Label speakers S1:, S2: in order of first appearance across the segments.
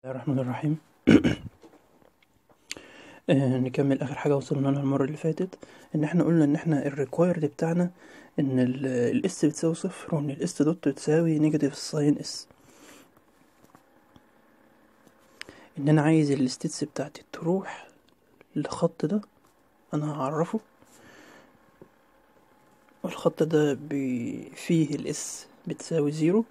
S1: الرحمن الرحيم آه، نكمل اخر حاجه وصلنا لها المره اللي فاتت ان احنا قلنا ان احنا الريكوايرد بتاعنا ان الاس بتساوي صفر وان الاس دوت بتساوي نيجاتيف ساين اس ان انا عايز الستيتس بتاعتي تروح للخط ده انا هعرفه والخط ده بي فيه الاس بتساوي زيرو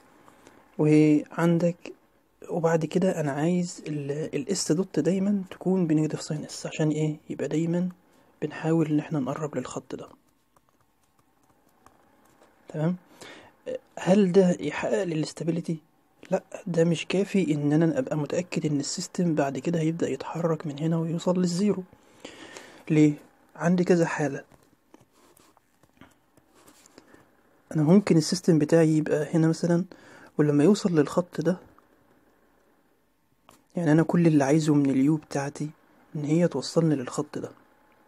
S1: وعندك وبعد كده انا عايز الاس دوت دايما تكون بنيجاتيف ساين اس عشان ايه يبقى دايما بنحاول ان احنا نقرب للخط ده تمام هل ده يحقق لي الاستابيليتي لا ده مش كافي ان انا ابقى متاكد ان السيستم بعد كده هيبدا يتحرك من هنا ويوصل للزيرو ليه عندي كذا حاله انا ممكن السيستم بتاعي يبقى هنا مثلا ولما يوصل للخط ده يعني انا كل اللي عايزه من اليو بتاعتي ان هي توصلني للخط ده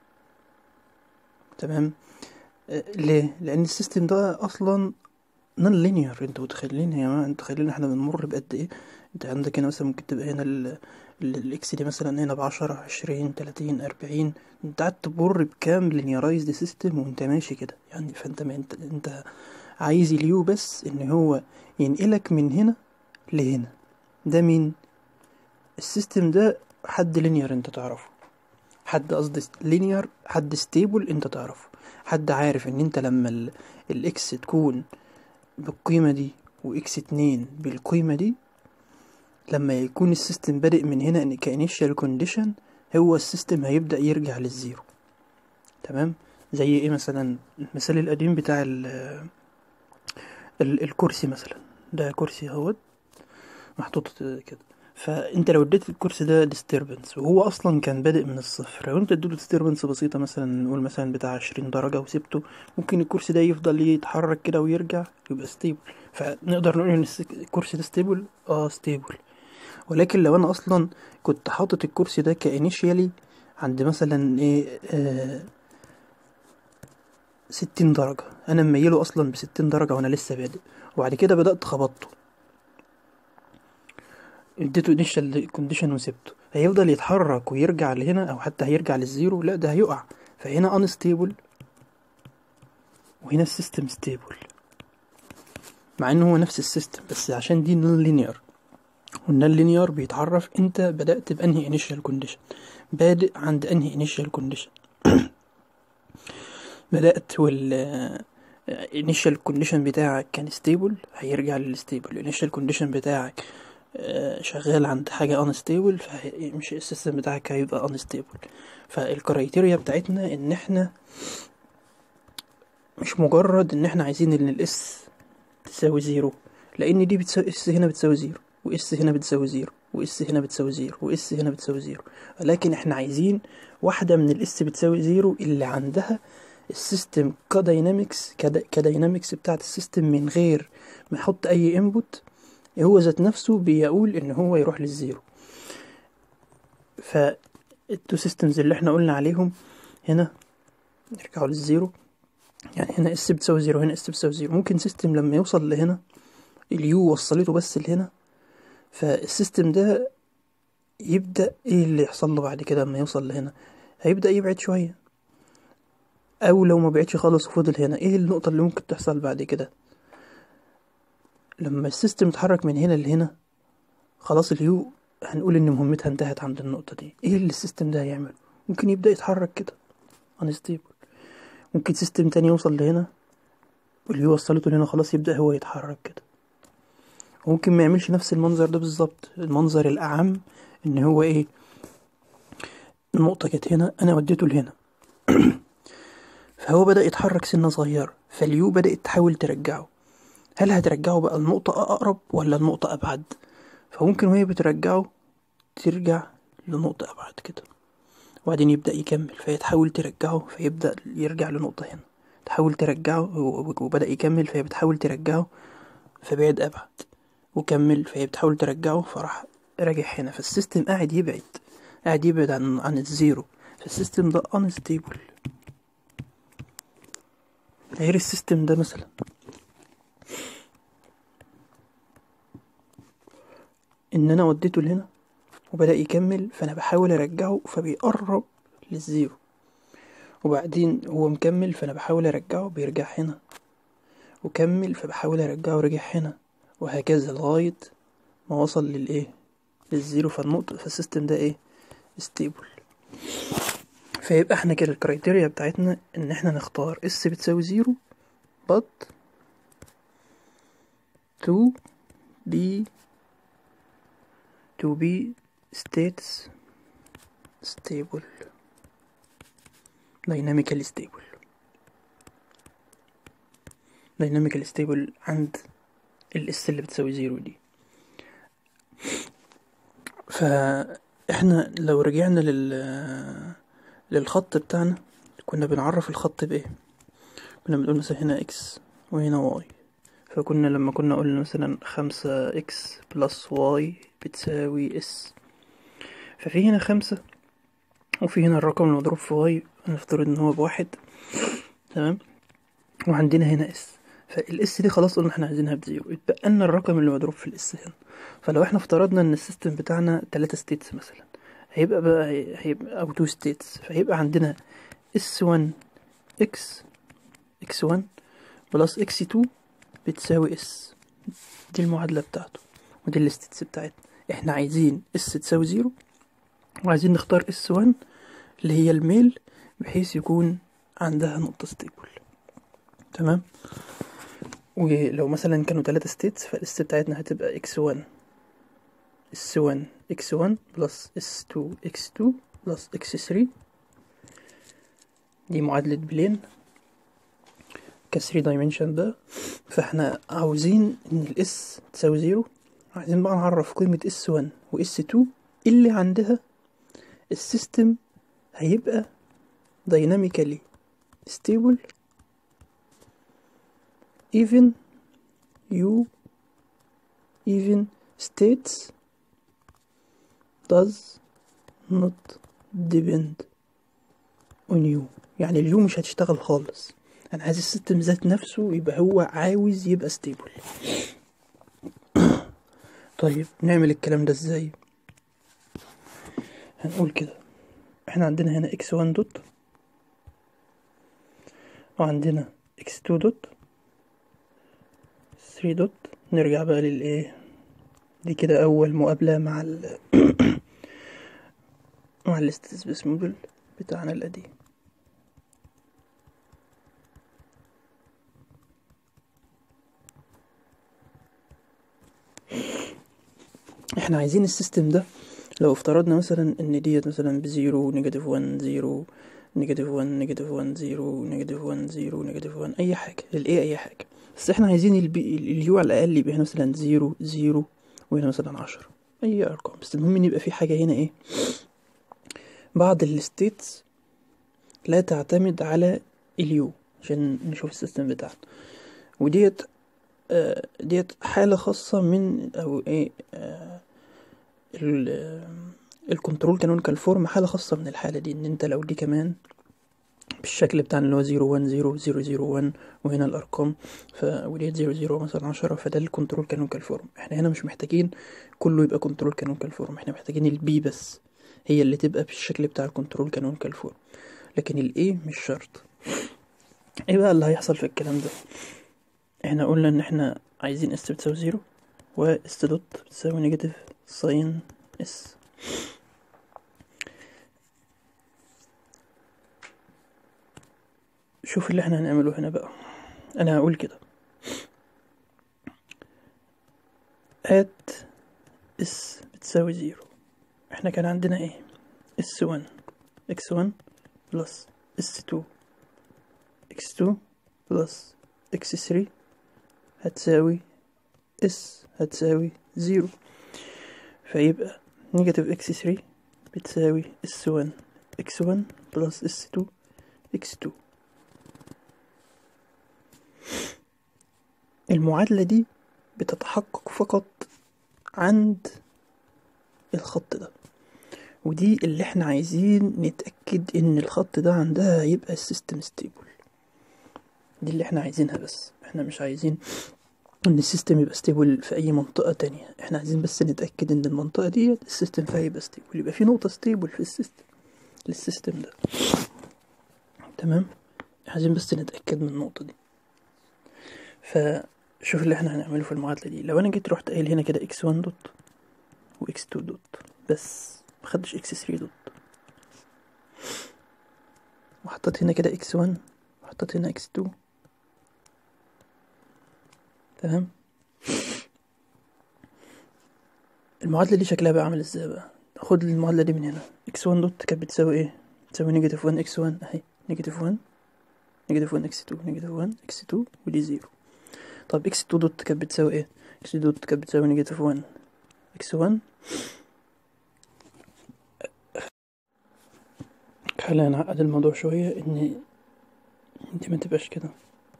S1: تمام آه ليه لان السيستم ده اصلا نون لينير انتوا متخيلين يا جماعه انتوا متخيلين احنا بنمر بقد ايه انت عندك هنا مثلا ممكن تبقى هنا ال الاكس دي مثلا هنا بعشرة عشرين تلاتين اربعين انت قاعد تمر بكام لينيرايزد سيستم وانت ماشي كده يعني فانت ما انت انت عايز اليو بس ان هو ينقلك من هنا لهنا ده مين السيستم ده حد لينير انت تعرفه حد قصدي لينير حد ستيبل انت تعرفه حد عارف ان انت لما الاكس تكون بالقيمة دي واكس اتنين بالقيمة دي لما يكون السيستم بادئ من هنا ان كانيشال كونديشن هو السيستم هيبدأ يرجع للزيرو تمام زي ايه مثلا المثال القديم بتاع ال ال الكرسي مثلا ده كرسي اهوت محطوط كده فانت لو اديت الكرسي ده ديستربنس وهو اصلا كان بادئ من الصفر لو انت اديته ديستربنس بسيطه مثلا نقول مثلا بتاع عشرين درجه وسبته ممكن الكرسي ده يفضل يتحرك كده ويرجع يبقى ستيبل فنقدر نقول ان الكرسي ده ستيبل اه ستيبل ولكن لو انا اصلا كنت حاطط الكرسي ده كانيشيالي عند مثلا ايه آه ستين درجة أنا مميله أصلا بستين درجة وأنا لسه بادئ وبعد كده بدأت خبطته اديته انيشال كونديشن وسبته هيفضل يتحرك ويرجع لهنا او حتى هيرجع للزيرو لا ده هيقع فهنا انستيبل وهنا السيستم ستيبل مع انه هو نفس السيستم بس عشان دي نون لينير والنون لينير بيتعرف انت بدأت بانهي انيشال كونديشن بادئ عند انهي انيشال كونديشن بدأت وال انيشال كونديشن بتاعك كان ستيبل هيرجع للستيبل الانيشال كونديشن بتاعك شغال عند حاجة unstable فمش السيستم بتاعك هيبقى unstable فالكرايتيريا بتاعتنا ان احنا مش مجرد ان احنا عايزين ان الاس تساوي زيرو لان دي بتساوي اس هنا بتساوي زيرو واس هنا بتساوي زيرو واس هنا بتساوي زيرو واس هنا بتساوي زيرو ولكن احنا عايزين واحدة من الاس بتساوي زيرو اللي عندها السيستم كداينامكس كداينامكس بتاعت السيستم من غير ما يحط اي انبوت هو ذات نفسه بيقول ان هو يروح للزيرو فالتو سيستمز اللي احنا قلنا عليهم هنا يرجعوا للزيرو يعني هنا اس بتساوي زيرو هنا اس بتساوي زيرو ممكن سيستم لما يوصل لهنا اليو وصلته بس لهنا فالسيستم ده يبدأ ايه اللي يحصل له بعد كده لما يوصل لهنا هيبدأ يبعد شوية او لو ما بعدش خالص وفضل هنا ايه النقطة اللي ممكن تحصل بعد كده لما السيستم اتحرك من هنا لهنا خلاص اليو هنقول ان مهمتها انتهت عند النقطة دي ايه اللي السيستم ده هيعمله ممكن يبدأ يتحرك كده unstable ممكن سيستم تاني يوصل لهنا واليو وصلته لهنا خلاص يبدأ هو يتحرك كده وممكن ما يعملش نفس المنظر ده بالظبط المنظر الأعم ان هو ايه النقطة كانت هنا انا وديته لهنا فهو بدأ يتحرك سنة صغيرة فاليو بدأت تحاول ترجعه هل هترجعه بقى النقطة أقرب ولا النقطة أبعد فممكن وهي بترجعه ترجع لنقطة أبعد كده وبعدين يبدأ يكمل فهي تحاول ترجعه فيبدأ يرجع لنقطة هنا تحاول ترجعه وبدأ يكمل فهي بتحاول ترجعه فبعد أبعد وكمل فهي بتحاول ترجعه فراح راجع هنا فالسيستم قاعد يبعد قاعد يبعد عن عن الزيرو فالسيستم ده unstable غير السيستم ده مثلا ان انا وديته لهنا وبدأ يكمل فانا بحاول ارجعه فبيقرب للزيرو وبعدين هو مكمل فانا بحاول ارجعه بيرجع هنا وكمل فبحاول ارجعه ورجع هنا وهكذا لغاية ما وصل للايه للزيرو فالنقطة فالسيستم ده ايه ستيبل فيبقى احنا كده الكرايتيريا بتاعتنا ان احنا نختار اس بتساوي زيرو but to be to be states stable dynamically stable dynamically stable عند الاس اللي بتساوي زيرو دي فاحنا لو رجعنا لل للخط بتاعنا كنا بنعرف الخط بايه كنا بنقول مثلا هنا اكس وهنا واي فكنا لما كنا قلنا مثلا خمسة اكس بلس واي بتساوي اس ففي هنا خمسة وفي هنا الرقم المضروب في واي هنفترض ان هو بواحد تمام وعندنا هنا اس فالاس دي خلاص قلنا احنا عايزينها بزيرو يتبقى لنا الرقم اللي مضروب في الاس هنا فلو احنا افترضنا ان السيستم بتاعنا تلاتة ستيتس مثلا هيبقى بقى هيبقى او تو ستيتس فهيبقى عندنا اس 1 اكس اكس 1 بلس اكس 2 بتساوي اس دي المعادلة بتاعته ودي الستيتس بتاعتنا احنا عايزين اس تساوي زيرو وعايزين نختار اس 1 اللي هي الميل بحيث يكون عندها نقطة ستيبل تمام ولو مثلا كانوا تلاتة ستيتس فالاس بتاعتنا هتبقى اكس 1 اس 1 اكس 1 بلس اس 2 اكس 2 بلس اكس 3 دي معادلة بلين ك 3 دايمنشن ده فاحنا عاوزين ان الاس تساوي زيرو عايزين بقى نعرف قيمة اس 1 واس 2 اللي عندها السيستم هيبقى dynamically stable even you even states does not depend on you يعني اليو مش هتشتغل خالص انا عايز السيستم ذات نفسه يبقى هو عاوز يبقى ستيبل طيب نعمل الكلام ده ازاي هنقول كده احنا عندنا هنا x1 دوت وعندنا x2 دوت 3 دوت نرجع بقى للايه دي كده اول مقابلة مع ال مع الاستسبس موديل بتاعنا القديم احنا عايزين السيستم ده لو افترضنا مثلا ان ديت مثلا بزيرو نيجاتيف وان زيرو نيجاتيف وان نيجاتيف وان زيرو نيجاتيف وان زيرو نيجاتيف وان اي حاجة الايه اي حاجة بس احنا عايزين البي اليو على الاقل يبقى هنا مثلا زيرو زيرو وهنا مثلا عشرة اي ارقام بس المهم ان يبقى في حاجة هنا ايه بعض الستيتس لا تعتمد على اليو عشان نشوف السيستم بتاعنا وديت آه ديت حالة خاصة من او ايه آه الكنترول كانونيكال فورم حالة خاصة من الحالة دي ان انت لو دي كمان بالشكل بتاعنا اللي هو زيرو وان زيرو زيرو زيرو وان وهنا الارقام ف وديت زيرو زيرو مثلا عشرة فده الكنترول كانونيكال فورم احنا هنا مش محتاجين كله يبقى كنترول كانونيكال فورم احنا محتاجين البي بس هي اللي تبقى بالشكل بتاع الكنترول كانونيكال فورم لكن الايه مش شرط ايه بقى اللي هيحصل في الكلام ده احنا قلنا ان احنا عايزين اس بتساوي زيرو و اس دوت بتساوي نيجاتيف ساين اس شوف اللي احنا هنعمله هنا بقى انا هقول كده at اس بتساوي زيرو احنا كان عندنا ايه اس 1 اكس 1 بلس اس 2 اكس 2 بلس اكس 3 هتساوي اس هتساوي زيرو فيبقى نيجاتيف اكس 3 بتساوي اس 1 اكس 1 بلس اس 2 اكس 2 المعادلة دي بتتحقق فقط عند الخط ده ودي اللي احنا عايزين نتأكد ان الخط ده عندها يبقى السيستم ستيبل دي اللي احنا عايزينها بس احنا مش عايزين ان السيستم يبقى ستيبل في اي منطقة تانية احنا عايزين بس نتأكد ان المنطقة دي السيستم فيها يبقى ستيبل يبقى في نقطة ستيبل في السيستم للسيستم ده تمام عايزين بس نتأكد من النقطة دي فشوف اللي احنا هنعمله في المعادلة دي لو انا جيت رحت قايل هنا كده x1 دوت و x2 دوت بس مخدش x3 دوت وحطيت هنا كده x1 وحطيت هنا x2 تمام المعادلة دي شكلها بقى عامل ازاي بقى خد المعادلة دي من هنا x1 دوت كانت بتساوي ايه بتساوي نيجاتيف 1 x1 اهي نيجاتيف 1 نيجاتيف 1 x2 نيجاتيف 1 x2 ودي زيرو طب x2 دوت كانت بتساوي ايه x2 دوت كانت بتساوي نيجاتيف 1 x1 خلينا نعقد الموضوع شوية ان دي ما تبقاش كده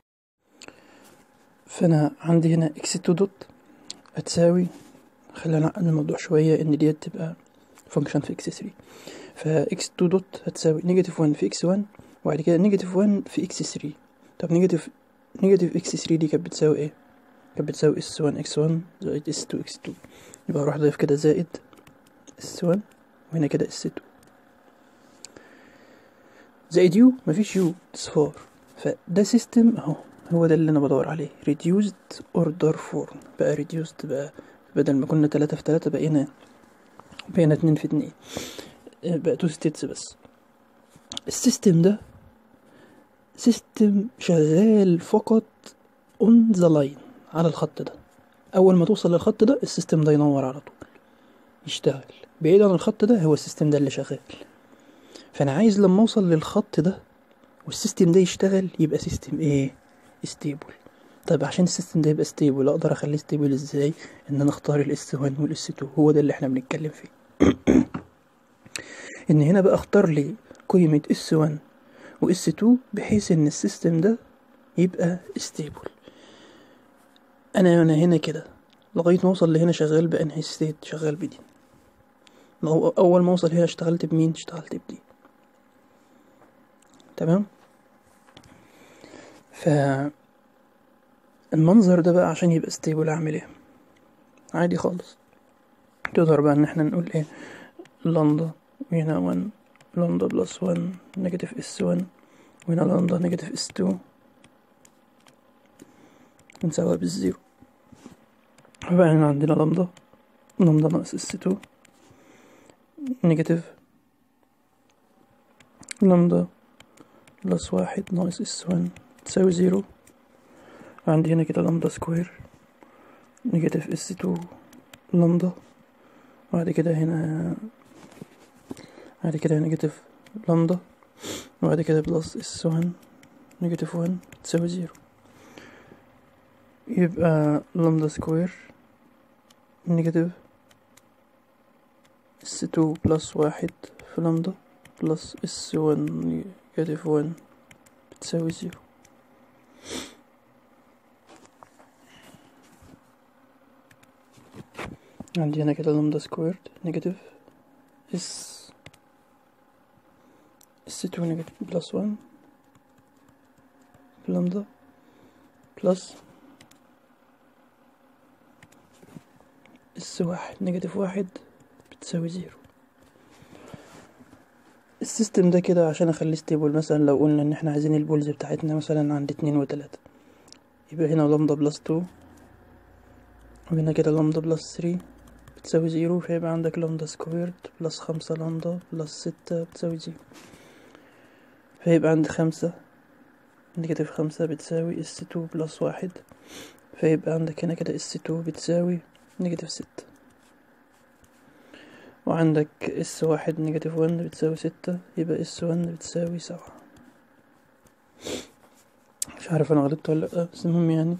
S1: فانا عندي هنا x2 دوت هتساوي خلينا نعقد الموضوع شوية ان ديت تبقى فانكشن في x3 ف x2 دوت هتساوي نيجاتيف 1 في x1 وبعد كده نيجاتيف 1 في x3 طب نيجاتيف نيجاتيف x3 دي كانت بتساوي ايه كانت بتساوي s1 x1 زائد s2 x2 يبقى اروح ضايف كده زائد s1 وهنا كده s2 زائد يو مفيش يو صفار فده سيستم اهو هو ده اللي انا بدور عليه reduced order form بقى reduced بقى بدل ما كنا تلاتة في تلاتة بقينا بقينا اتنين في اتنين بقى تو ستيتس بس السيستم ده سيستم شغال فقط اون ذا لاين على الخط ده اول ما توصل للخط ده السيستم ده ينور على طول يشتغل بعيد عن الخط ده هو السيستم ده اللي شغال فانا عايز لما اوصل للخط ده والسيستم ده يشتغل يبقى سيستم ايه ستيبل طيب عشان السيستم ده يبقى ستيبل اقدر اخليه ستيبل ازاي ان انا اختار الاس 1 والاس 2 هو ده اللي احنا بنتكلم فيه ان هنا بقى اختار لي قيمة اس 1 واس 2 بحيث ان السيستم ده يبقى ستيبل انا انا هنا كده لغاية ما اوصل لهنا شغال بانهي ستيت شغال بدي لو اول ما اوصل هنا اشتغلت بمين اشتغلت بدي تمام ف المنظر ده بقى عشان يبقى ستيبل اعمل ايه عادي خالص تقدر بقى ان احنا نقول ايه لندا وهنا 1 لندا بلس 1 نيجاتيف اس 1 وهنا لندا نيجاتيف اس 2 نساويها بالزيرو فبقى هنا عندنا لندا لندا ناقص اس 2 نيجاتيف لندا بلس واحد ناقص اس 1 تساوي زيرو عندي هنا كده لمدا سكوير نيجاتيف اس 2 لمدا وبعد كده هنا بعد كده نيجاتيف لمدا وبعد كده بلس اس 1 نيجاتيف 1 تساوي زيرو يبقى لمدا سكوير نيجاتيف اس 2 بلس واحد في لمدا بلس اس 1 نيجاتيف 1 بتساوي زيرو عندي هنا كده لمدا سكويرد نيجاتيف اس اس 2 نيجاتيف بلس 1 لمدا بلس اس واحد نيجاتيف واحد بتساوي زيرو السيستم ده كده عشان اخليه ستيبل مثلا لو قلنا ان احنا عايزين البولز بتاعتنا مثلا عند اتنين وتلاتة يبقى هنا لمدا بلس تو وهنا كده لمدا بلس ثري بتساوي زيرو فيبقى عندك لمدا سكويرد بلس خمسة لمدا بلس ستة بتساوي زيرو فيبقى عندي خمسة نيجاتيف خمسة بتساوي اس تو بلس واحد فيبقى عندك هنا كده اس تو بتساوي نيجاتيف ستة وعندك اس واحد نيجاتيف ون بتساوي ستة يبقى اس ون بتساوي سبعة مش عارف انا غلطت ولا لأ بس المهم يعني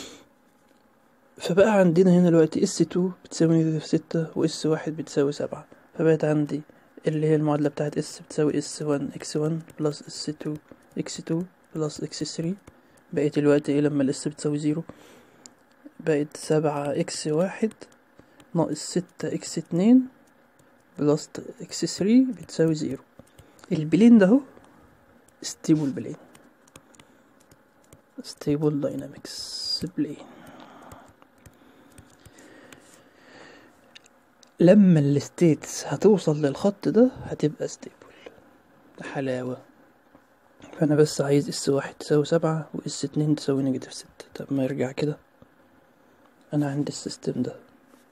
S1: فبقى عندنا هنا دلوقتي اس تو بتساوي نيجاتيف ستة واس واحد بتساوي سبعة فبقت عندي اللي هي المعادلة بتاعت اس بتساوي اس ون اكس ون بلس اس تو اكس تو بلس اكس ثري بقيت الوقت ايه لما الاس بتساوي زيرو بقت سبعة اكس واحد ناقص ستة اكس اتنين بلس اكس ثري بتساوي زيرو البلين ده اهو ستيبل بلين ستيبل داينامكس بلين لما الستيتس هتوصل للخط ده هتبقى ستيبل حلاوة فانا بس عايز اس واحد تساوي سبعة واس اتنين تساوي نيجاتيف ستة طب ما يرجع كده انا عندي السيستم ده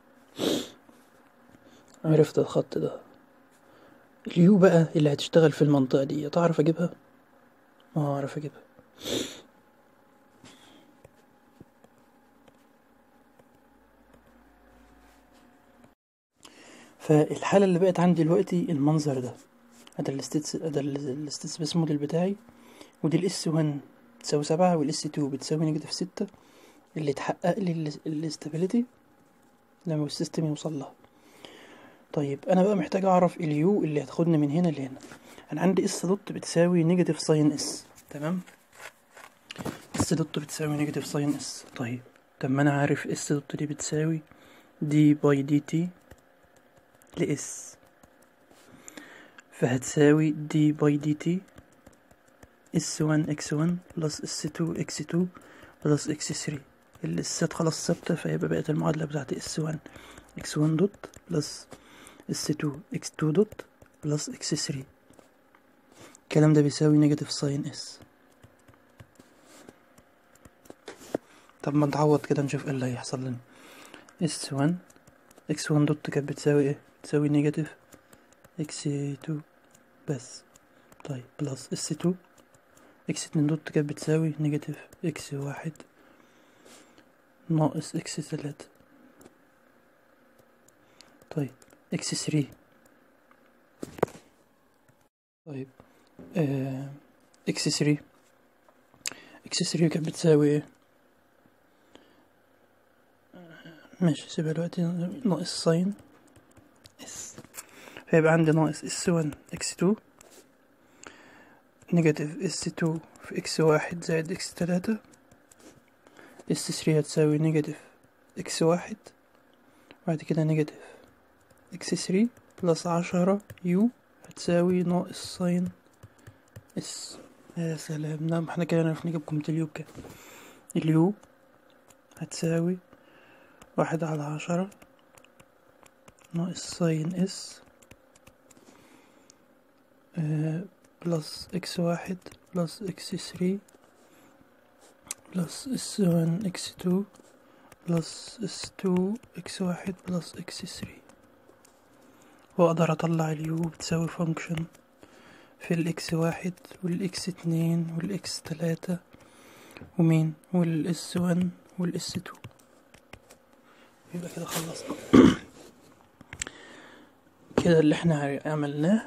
S1: عرفت الخط ده اليو بقى اللي هتشتغل في المنطقة دي تعرف اجيبها اه اعرف اجيبها فالحالة اللي بقت عندي دلوقتي المنظر ده ده الستيتس ده الستيتس بس موديل بتاعي ودي الاس 1 تساوي سبعة والاس 2 بتساوي نيجاتيف ستة اللي تحقق لي الاستابيليتي لما السيستم يوصل لها طيب انا بقى محتاج اعرف اليو اللي هتاخدني من هنا لهنا انا عندي اس دوت بتساوي نيجاتيف ساين اس تمام اس دوت بتساوي نيجاتيف ساين اس طيب طب ما انا عارف اس دوت دي بتساوي دي باي دي تي لإس فهتساوي دي باي دي تي اس ون اكس ون بلس اس تو اكس تو بلس اكس ثري الاسات خلاص ثابتة فيبقى بقت المعادلة بتاعتي اس ون اكس ون دوت بلس اس تو اكس تو دوت بلس اكس ثري الكلام ده بيساوي نيجاتيف ساين اس طب ما نتعوض كده نشوف ايه اللي هيحصل لنا اس ون اكس ون دوت كانت بتساوي ايه تساوي نيجاتيف اكس تو بس طيب بلس اس تو اكس اتنين دوت كانت بتساوي نيجاتيف اكس واحد ناقص اكس تلاتة طيب اكس ثري طيب آه اكس ثري اكس ثري كانت بتساوي ايه ماشي سيبها دلوقتي ناقص ساين اس فيبقى عندي ناقص اس ون اكس تو نيجاتيف اس تو في اكس واحد زائد اكس تلاتة اس ثري هتساوي نيجاتيف اكس واحد بعد كده نيجاتيف اكس ثري بلس عشرة يو هتساوي ناقص ساين اس يا سلام نعم احنا كده نعرف نجيب قيمة اليو بكام اليو هتساوي واحد على عشرة ناقص ساين اس آه بلس اكس واحد بلس اكس ثري بلس اس ون اكس تو بلس اس تو اكس واحد بلس اكس ثري واقدر اطلع اليو بتساوي فانكشن في الاكس واحد والاكس اتنين والاكس تلاتة ومين والاس ون والاس تو يبقى كده خلصنا كده اللي احنا عملناه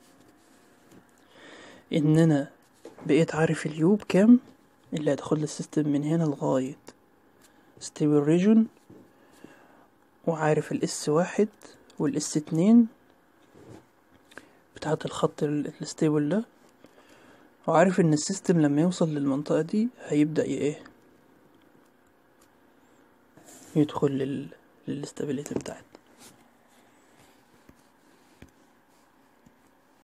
S1: اننا بقيت عارف اليو بكام اللي هتاخد السيستم من هنا لغاية ستيبل ريجون وعارف الاس واحد والاس اتنين بتاعت الخط الستيبل ده وعارف ان السيستم لما يوصل للمنطقة دي هيبدأ ايه يدخل لل للاستابيليتي بتاعتنا